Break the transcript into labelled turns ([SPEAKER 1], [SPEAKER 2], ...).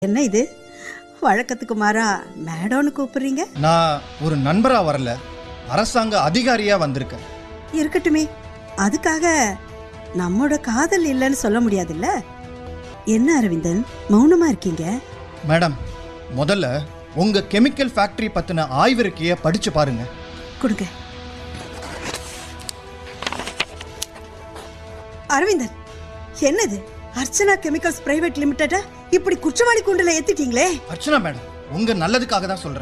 [SPEAKER 1] என்ன இது வழக்கத்துக்கு மாறா மேடம்னு கூப்பிடுறீங்க
[SPEAKER 2] நான் ஒரு நண்பரா வரல அரசாங்க அதிகாரியா வந்திருக்கேன்
[SPEAKER 1] இருக்கட்டுமே அதுக்காக நம்மோட காதல் இல்லைன்னு சொல்ல முடியாதுல்ல என்ன அரவிந்தன் மௌனமா இருக்கீங்க
[SPEAKER 2] மேடம் முதல்ல உங்க கெமிக்கல் ஃபேக்டரி பத்தின ஆய்விருக்கைய படிச்சு பாருங்க
[SPEAKER 1] கொடுங்க அரவிந்தன் என்னது அர்ச்சனா கெமிக்கல்ஸ் பிரைவேட் லிமிடெட இப்படி குற்றவாளி கூண்டுல ஏத்திட்டீங்களே
[SPEAKER 2] அர்ச்சனா மேடம் உங்க நல்லதுக்காக தான் சொல்றேன்